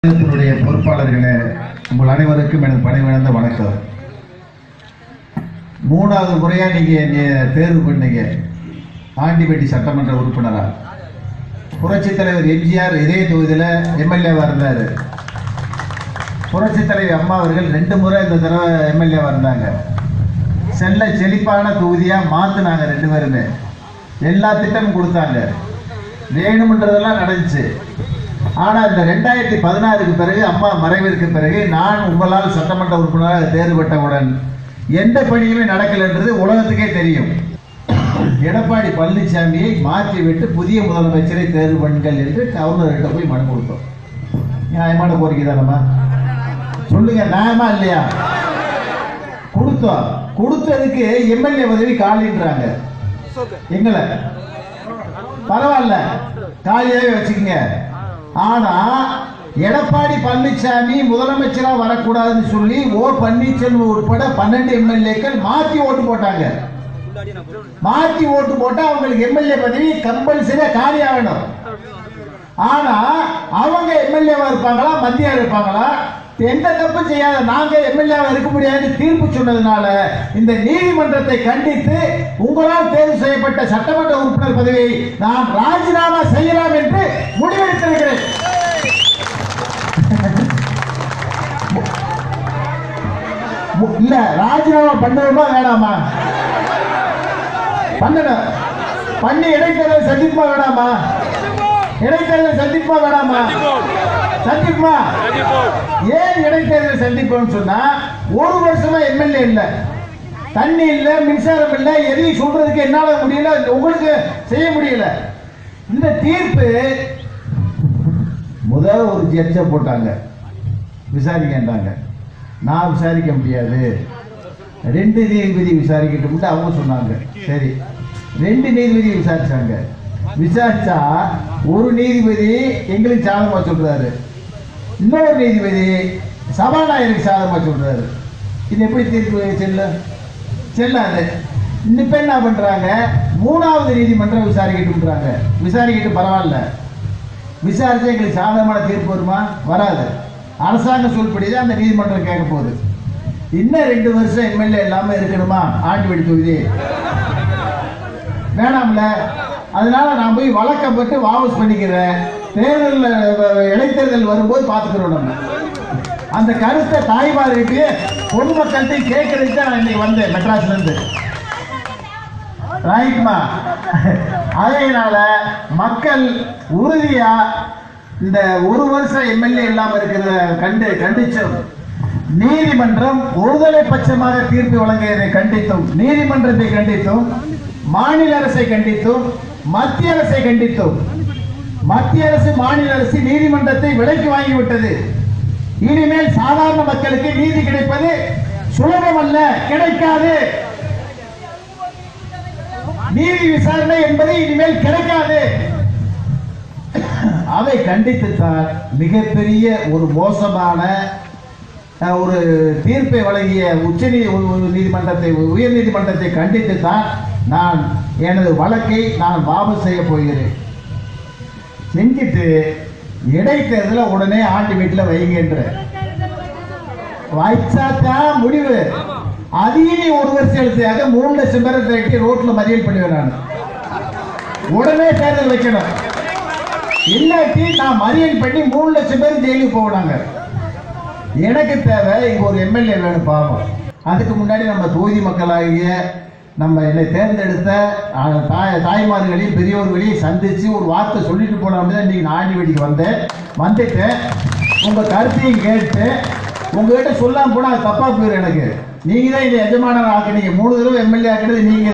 மாநிலத்தினுடைய பொறுப்பாளர்களே உங்கள் அனைவருக்கும் எனது பணிவிழந்த வணக்கம் மூணாவது முறையா நீங்க என்னைய தேர்வு பண்ணீங்க ஆண்டிப்பட்டி சட்டமன்ற உறுப்பினரா புரட்சி தலைவர் எம்ஜிஆர் இதே தொகுதியில் எம்எல்ஏவா இருந்தார் புரட்சி தலைவர் அம்மா அவர்கள் ரெண்டு முறை இந்த தடவை எம்எல்ஏவா இருந்தாங்க செல்ல செழிப்பான தொகுதியா மாத்துனாங்க ரெண்டு பேருமே எல்லா திட்டமும் கொடுத்தாங்க வேணும்ன்றதெல்லாம் நடந்துச்சு ஆனா இந்த ரெண்டாயிரத்தி பதினாறுக்கு பிறகு அம்மா மறைவிற்கு பிறகு நான் உங்களால் சட்டமன்ற உறுப்பினராக தேர்வு பெற்றவுடன் எந்த பணியுமே நடக்கலைன்றது உலகத்துக்கே தெரியும் எடப்பாடி பழனிசாமியை மாற்றி விட்டு புதிய முதலமைச்சரை தேர்வு பண்ணுங்கள் என்று கவர்னர்கிட்ட போய் மனு கொடுத்தோம் நியாயமான கோரிக்கை தானம்மா சொல்லுங்க நியாயமா இல்லையா கொடுத்தோம் கொடுத்ததுக்கு எம்எல்ஏ பதவி காலின்றாங்க எங்களை பரவாயில்ல காலியாவே வச்சுக்கோங்க ஆனா எடப்பாடி பழனிசாமி முதலமைச்சரா வரக்கூடாதுன்னு சொல்லி ஓ பன்னீர்செல்வம் உட்பட பன்னெண்டு எம்எல்ஏக்கள் மாத்தி ஓட்டு போட்டாங்க மாத்தி ஓட்டு போட்டா அவங்களுக்கு எம்எல்ஏ பதவி கம்பல்சரியா காலி ஆகணும் ஆனா அவங்க எம்எல்ஏவா இருப்பாங்களா மத்தியா இருப்பாங்களா எந்த தப்பு செய்யாத நாங்க எம்எல்ஏவா இருக்க முடியாது தீர்ப்பு சொன்னதுனால இந்த நீதிமன்றத்தை கண்டித்து உங்களால் தேர்வு செய்யப்பட்ட சட்டமன்ற உறுப்பினர் பதவியை நான் ராஜினாமா செய்யலாம் என்று முடிவெடுத்திருக்கிறேன் மு- இல்ல ராஜினாமா பண்ணணுமா வேணாமா பண்ணணும் பண்ணி இடைத்தேர்தல் சந்திப்பா வேணாமா இடைத்தேர்தல் சந்திப்பா வேணாமா சந்திப்பா ஏன் இடைத்தேர்தல் சந்திப்போம்னு சொன்னா ஒரு வருஷமா எம்எல்ஏ இல்ல தண்ணி இல்ல மின்சாரம் இல்ல எதையும் சொல்றதுக்கு என்னால முடியல உங்களுக்கு செய்ய முடியல இந்த தீர்ப்பு முதல் ஒரு ஜட்ஜை போட்டாங்க விசாரிக்கின்றாங்க நான் விசாரிக்க முடியாது ரெண்டு நீதிபதி விசாரிக்கட்டும்ட்டு அவங்க சொன்னாங்க சரி ரெண்டு நீதிபதி விசாரிச்சாங்க விசாரிச்சா ஒரு நீதிபதி எங்களுக்கு சாதகமா சொல்றாரு இன்னொரு நீதிபதி சபாநாயகருக்கு சாதகமா சொல்றாரு இது எப்படி தீர்ப்பு செல்லும் செல்லாது இப்ப என்ன பண்றாங்க மூணாவது நீதிமன்றம் விசாரிக்கட்டும்ன்றாங்க விசாரிக்கட்டும் பரவாயில்ல விசாரிச்சா எங்களுக்கு சாதகமான தீர்ப்பு வருமா வராது அரசாங்க சொல்படி தான் அந்த நீதிமன்றம் கேட்க போகுது இன்னும் ரெண்டு வருஷம் எம்எல்ஏ இல்லாம இருக்கணுமா ஆண்டிவெடி தொகுதி வேணாம்ல அதனால நான் போய் வழக்கப்பட்டு வாபஸ் பண்ணிக்கிறேன் தேர்தல் இடைத்தேர்தல் வரும்போது பார்த்துக்கிறோம் நம்ம அந்த கருத்தை தாய்மார்கிட்ட பொதுமக்கள்கிட்ட கேட்கறதுக்கு தான் நான் இன்னைக்கு வந்தேன் மெட்ராஸ்ல இருந்து ரைட்மா அதனால மக்கள் உறுதியா இந்த ஒரு வருஷம் எம்எல்ஏ இல்லாம இருக்கிறத கண்டு கண்டிச்சும் நீதிமன்றம் ஒருதலை பட்சமாக தீர்ப்பு வழங்கியதை கண்டித்தும் நீதிமன்றத்தை கண்டித்தும் மாநில அரசை கண்டித்தும் மத்திய அரசை கண்டித்தும் மத்திய அரசு மாநில அரசு நீதிமன்றத்தை விலைக்கு வாங்கிவிட்டது இனிமேல் சாதாரண மக்களுக்கு நீதி கிடைப்பது சுலபம் அல்ல கிடைக்காது நீதி விசாரணை என்பது இனிமேல் கிடைக்காது அதை கண்டித்துத்தான் மிகப்பெரிய ஒரு மோசமான அஹ், ஒரு தீர்ப்பை வழங்கிய உச்ச நீதிமன்றத்தை உயர் நீதிமன்றத்தை கண்டித்து தான் நான் எனது வழக்கை நான் வாபஸ் செய்ய போகிறேன் செஞ்சுட்டு இடைத்தேர்தலை உடனே ஆண்டு வீட்டில் வைங்கன்ற வச்சாதான் முடிவு அதையும் நீ ஒரு வருஷம் எழுத்தியாக மூணு லட்சம் பேரை திரட்டி ரோட்ல மறியல் பண்ணுவேன் நான் உடனே தேர்தல் வைக்கணும் இல்லாட்டி நான் மறியல் பண்ணி மூணு லட்சம் பேர் ஜெயிலுக்கு போகணாங்க எனக்கு தேவை இங்க ஒரு எம்எல்ஏ வேணும் பாவம் அதுக்கு முன்னாடி நம்ம தொகுதி மக்களாகிய நம்ம என்னை தேர்ந்தெடுத்த அஹ், தாய் தாய்மார்களையும் பெரியோர்களையும் சந்திச்சு ஒரு வார்த்தை சொல்லிட்டு போனாலும் தான் இன்னைக்கு நான் ஆண்டி வீட்டுக்கு வந்தேன் வந்துட்டு உங்க கருத்தையும் கேட்டு உங்ககிட்ட சொல்லாம போனா அது தப்பா போயிடும் எனக்கு நீங்க தான் இந்த எஜமானர் ஆக்குனீங்க மூணு தடவை எம்எல்ஏ ஆக்குறது நீங்க